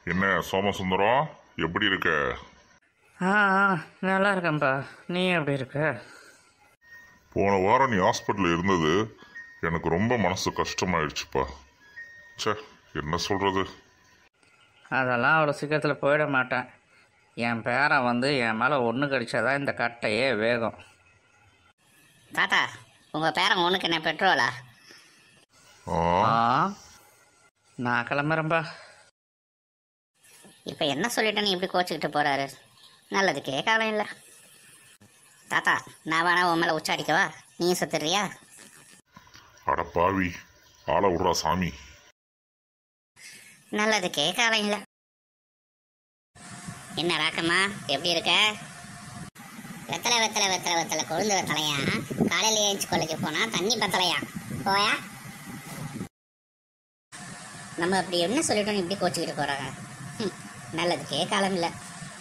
என்ன சோமசுந்தரம் எப்படி இருக்க ஆ ஆ, நல்லா இருக்கேன்ப்பா நீ எப்படி இருக்க போன வாரம் நீ ஹாஸ்பிட்டலில் இருந்தது எனக்கு ரொம்ப மனசு கஷ்டமாயிடுச்சுப்பா ச்சே என்ன சொல்கிறது அதெல்லாம் அவ்வளோ சீக்கிரத்தில் போயிட மாட்டேன் என் பேரன் வந்து என் மேலே ஒன்று கடிச்சாதான் இந்த கட்டையே வேகம் தாத்தா உங்கள் பேரன் ஒன்றுக்கு என்ன பெட்ரோலா ஆ ஆ நான் கிளம்புறேன்ப்பா இப்போ என்ன சொல்லிட்டேன்னு இப்படி கோச்சிக்கிட்டு போகிறாரு நல்லதுக்கே காலம் இல்லை தாத்தா நான் வேணா உன் மேலே உச்சாடிக்கவா நீ சுத்துறியா அட பாவி ஆள விட்றா சாமி நல்லதுக்கே காலம் இல்லை என்ன ராக்கம்மா எப்படி இருக்க வெத்தலை வெத்தலை வெத்தலை வெத்தலை கொழுந்து வெத்தலையா காலையில் ஏஞ்சி கொள்ளைக்கு போனா தண்ணி பத்தலையா போயா நம்ம அப்படி என்ன சொல்லிட்டோம் இப்படி கோச்சிக்கிட்டு போறாங்க ஹம், நல்லதுக்கே காலம் இல்லை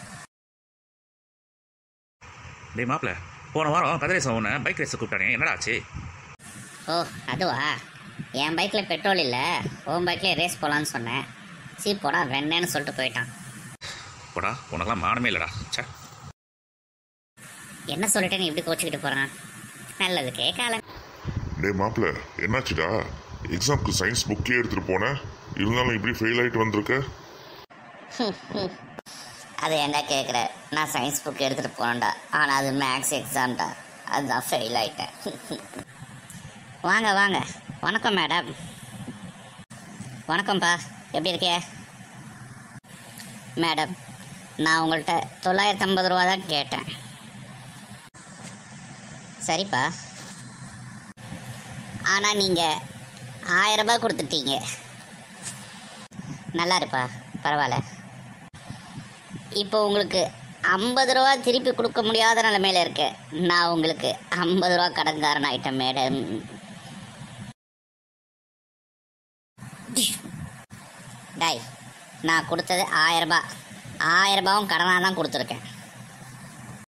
டேய் மாப்பிள போன வாரம் கதிரேசன் உன்னை பைக் ரேஸ் கூப்பிட்டானே என்னடா ஆச்சு ஓ அதுவா என் பைக்கில் பெட்ரோல் இல்லை உன் பைக்லேயே ரேஸ் போகலான்னு சொன்னேன் சீ போடா வெண்ணேன்னு சொல்லிட்டு போயிட்டான் போடா உனக்கெல்லாம் மானமே இல்லைடா ச்சே என்ன சொல்லிட்டு நீ இப்படி கோச்சிக்கிட்டு போகிறான் நல்லதுக்கே காலம் டேய் மாப்பிள்ள என்னாச்சுடா எக்ஸாம்க்கு சயின்ஸ் புக்கே எடுத்துகிட்டு போனேன் இருந்தாலும் இப்படி ஃபெயில் ஆகிட்டு வந்திருக்க அது ஏன்டா கேட்குற நான் சயின்ஸ் புக் எடுத்துகிட்டு போனேன்டா ஆனால் அது மேக்ஸ் எக்ஸாம்டா அதுதான் ஃபெயில் ஆயிட்டேன் வாங்க வாங்க வணக்கம் மேடம் வணக்கம்ப்பா எப்படி இருக்கே மேடம் நான் உங்கள்கிட்ட தொள்ளாயிரத்தி ஐம்பது ரூபா தான் கேட்டேன் சரிப்பா ஆனால் நீங்கள் ஆயிரம் ரூபாய் கொடுத்துட்டீங்க நல்லா இருப்பா பரவாயில்ல இப்போ உங்களுக்கு ஐம்பது ரூபா திருப்பி கொடுக்க முடியாத நிலைமையில இருக்கு நான் உங்களுக்கு ஐம்பது ரூபா கடன்காரன் ஆயிட்டேன் மேடம் டாய் நான் கொடுத்தது ஆயிரம் ரூபாய் ஆயிரம் ரூபாவும் கடனாக தான் கொடுத்துருக்கேன்